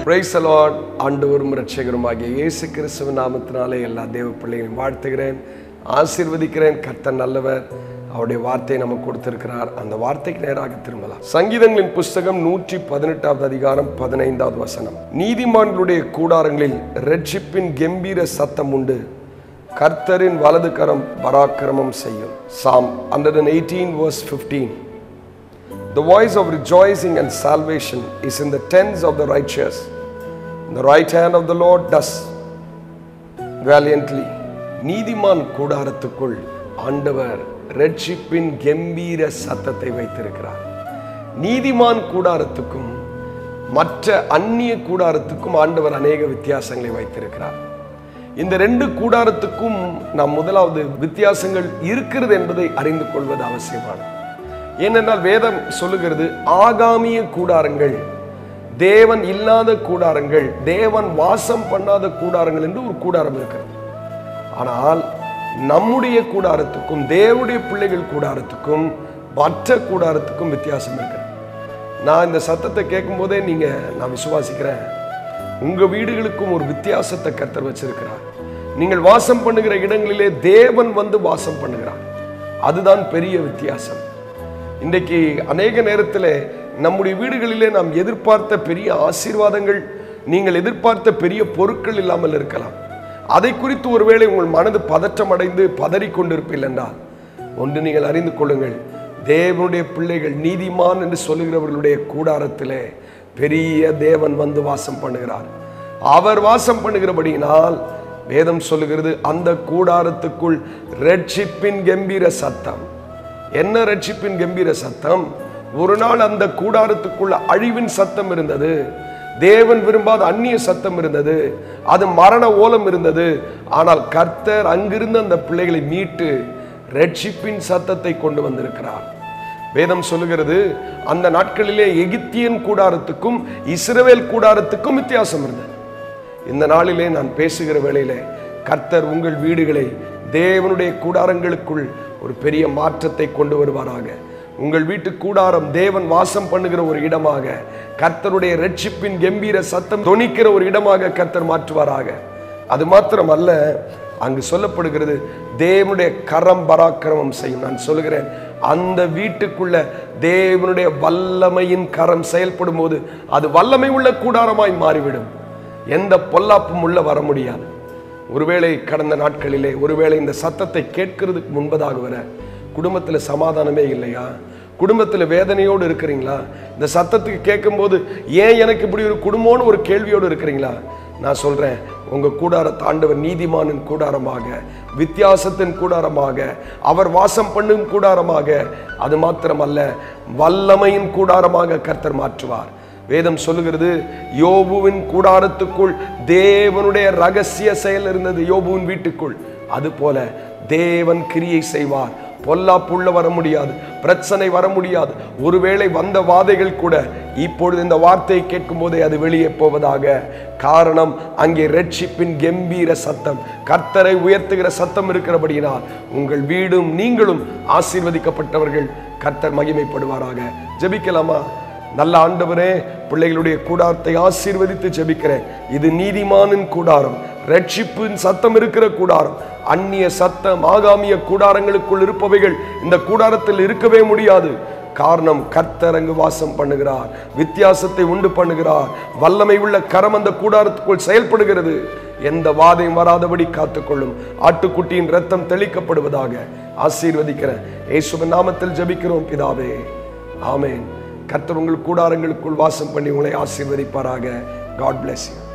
Price allot ஆண்டவரும் ரட்சகருமாகிய இயேசு கிறிஸ்துவ நாமத்தினாலே எல்லா தேவ பிள்ளைகளையும் வாழ்த்துகிறேன் ஆசீர்வதிக்கிறேன் கர்த்தர் நல்லவர் அவருடைய வார்த்தையை நமக்கு கொடுத்திருக்கிறார் அந்த வார்த்தைக்கு நேராக திரும்பலாம் சங்கீதங்களின் புஸ்தகம் நூற்றி பதினெட்டாவது அதிகாரம் பதினைந்தாவது வசனம் நீதிமான்களுடைய கூடாரங்களில் ரெட்சிப்பின் கெம்பீர சத்தம் உண்டு கர்த்தரின் வலது கரம் பராக்கிரமம் செய்யும் psalm hundred and eighteen verse fifteen The voice of rejoicing and salvation is in the tents of the righteous. The right hand of the Lord does valiantly. நீதிமான் கூடாரத்துக்குள் ஆண்டவர் ரட்சிப்பின் கம்பீர சத்தத்தை வைத்திருக்கிறார் நீதிமான் கூடாரத்துக்கும் மற்ற அந்நிய கூடாரத்துக்கும் ஆண்டவர் அநேக வித்தியாசங்களை வைத்திருக்கிறார் இந்த ரெண்டு கூடாரத்துக்கும் நாம் முதலாவது வித்தியாசங்கள் இருக்கிறது என்பதை அறிந்து கொள்வது அவசியமானது ஏனென்றால் வேதம் சொல்லுகிறது ஆகாமிய கூடாரங்கள் தேவன் இல்லாத கூடாரங்கள் தேவன் வாசம் பண்ணாத கூடாரங்கள் என்று ஒரு கூடாரம் இருக்கிறது ஆனால் நம்முடைய கூடாரத்துக்கும் தேவனுடைய பிள்ளைகள் கூடாரத்துக்கும் மற்ற கூடாரத்துக்கும் வித்தியாசம் இருக்கிறது நான் இந்த சத்தத்தை கேட்கும் போதே நீங்க நான் விசுவாசிக்கிறேன் உங்க வீடுகளுக்கும் ஒரு வித்தியாசத்தை கர்த்தர் வச்சிருக்கிறார் நீங்கள் வாசம் பண்ணுகிற இடங்களிலே தேவன் வந்து வாசம் பண்ணுகிறார் அதுதான் பெரிய வித்தியாசம் இன்றைக்கு அநேக நேரத்தில் நம்முடைய வீடுகளிலே நாம் எதிர்பார்த்த பெரிய ஆசீர்வாதங்கள் நீங்கள் எதிர்பார்த்த பெரிய பொருட்கள் இல்லாமல் இருக்கலாம் அதை குறித்து ஒருவேளை உங்கள் மனது பதற்றம் அடைந்து பதறி கொண்டிருப்பீர்கள் என்றால் ஒன்று நீங்கள் அறிந்து கொள்ளுங்கள் தேவனுடைய பிள்ளைகள் நீதிமான் என்று சொல்லுகிறவர்களுடைய கூடாரத்திலே பெரிய தேவன் வந்து வாசம் பண்ணுகிறார் அவர் வாசம் பண்ணுகிறபடியினால் வேதம் சொல்லுகிறது அந்த கூடாரத்துக்குள் ரட்சிப்பின் கம்பீர சத்தம் என்ன ரட்சிப்பின் கம்பீர சத்தம் ஒரு நாள் அந்த கூடாரத்துக்குள்ள அழிவின் சத்தம் இருந்தது தேவன் விரும்பாத அந்நிய சத்தம் இருந்தது அது மரண ஓலம் இருந்தது ஆனால் கர்த்தர் அங்கிருந்து அந்த பிள்ளைகளை மீட்டு ரட்சிப்பின் சத்தத்தை கொண்டு வந்திருக்கிறார் வேதம் சொல்லுகிறது அந்த நாட்களிலே எகிப்தியன் கூடாரத்துக்கும் இஸ்ரவேல் கூடாரத்துக்கும் வித்தியாசம் இருந்தது இந்த நாளிலே நான் பேசுகிற வேளையிலே கர்த்தர் உங்கள் வீடுகளை தேவனுடைய கூடாரங்களுக்குள் ஒரு பெரிய மாற்றத்தை கொண்டு வருவாராக உங்கள் வீட்டு கூடாரம் தேவன் வாசம் பண்ணுகிற ஒரு இடமாக கர்த்தருடைய ரட்சிப்பின் கம்பீர சத்தம் தொனிக்கிற ஒரு இடமாக கர்த்தர் மாற்றுவாராக அது மாத்திரம் அல்ல அங்கு சொல்லப்படுகிறது தேவனுடைய கரம் பராக்கிரமம் செய்யும் நான் சொல்லுகிறேன் அந்த வீட்டுக்குள்ள தேவனுடைய வல்லமையின் கரம் செயல்படும் போது அது வல்லமை உள்ள கூடாரமாய் மாறிவிடும் எந்த பொல்லாப்பும் உள்ள வர முடியாது ஒருவேளை கடந்த நாட்களிலே ஒருவேளை இந்த சத்தத்தை கேட்கறதுக்கு முன்பதாக வர குடும்பத்தில் சமாதானமே இல்லையா குடும்பத்தில் வேதனையோடு இருக்கிறீங்களா இந்த சத்தத்துக்கு கேட்கும்போது ஏன் எனக்கு இப்படி ஒரு குடும்பம்னு ஒரு கேள்வியோடு இருக்கிறீங்களா நான் சொல்றேன் உங்க கூடார தாண்டவர் நீதிமானின் கூடாரமாக வித்தியாசத்தின் கூடாரமாக அவர் வாசம் பண்ணும் கூடாரமாக அது மாத்திரமல்ல வல்லமையின் கூடாரமாக கர்த்தர் மாற்றுவார் வேதம் சொல்லுகிறது யோபுவின் கூடாரத்துக்குள் தேவனுடைய ரகசிய செயல் இருந்தது யோபுவின் வீட்டுக்குள் அது போல தேவன் கிரியை செய்வார் பொல்லாப்புள்ள வர முடியாது பிரச்சனை வர முடியாது ஒருவேளை வந்த வாதைகள் கூட இப்பொழுது இந்த வார்த்தையை கேட்கும் போதே அது வெளியே போவதாக காரணம் அங்கே ரட்சிப்பின் கம்பீர சத்தம் கர்த்தரை உயர்த்துகிற சத்தம் இருக்கிறபடியினால் உங்கள் வீடும் நீங்களும் ஆசீர்வதிக்கப்பட்டவர்கள் கர்த்தர் மகிமைப்படுவாராக ஜெபிக்கலாமா நல்ல ஆண்டவரே பிள்ளைகளுடைய கூடாரத்தை ஆசீர்வதித்து ஜெபிக்கிறேன் இது நீதிமானின் கூடாரம் ரட்சிப்பின் சத்தம் இருக்கிற கூடாரம் அந்நிய சத்தம் ஆகாமிய கூடாரங்களுக்குள் இருப்பவைகள் இந்த கூடாரத்தில் இருக்கவே முடியாது காரணம் கர்த்தர் அங்கு வாசம் பண்ணுகிறார் வித்தியாசத்தை உண்டு பண்ணுகிறார் வல்லமை உள்ள கரம் அந்த கூடாரத்துக்குள் செயல்படுகிறது எந்த வாதையும் வராதபடி காத்துக்கொள்ளும் ஆட்டுக்குட்டியின் ரத்தம் தெளிக்கப்படுவதாக ஆசீர்வதிக்கிறேன் இயேசுவின் நாமத்தில் ஜெபிக்கிறோம் பிதாவே ஆமென் கர்த்தர் உங்கள் கூடாரங்களுக்குள் வாசம் பண்ணி உங்களை ஆசீர்வதிப்பாராக காட் bless you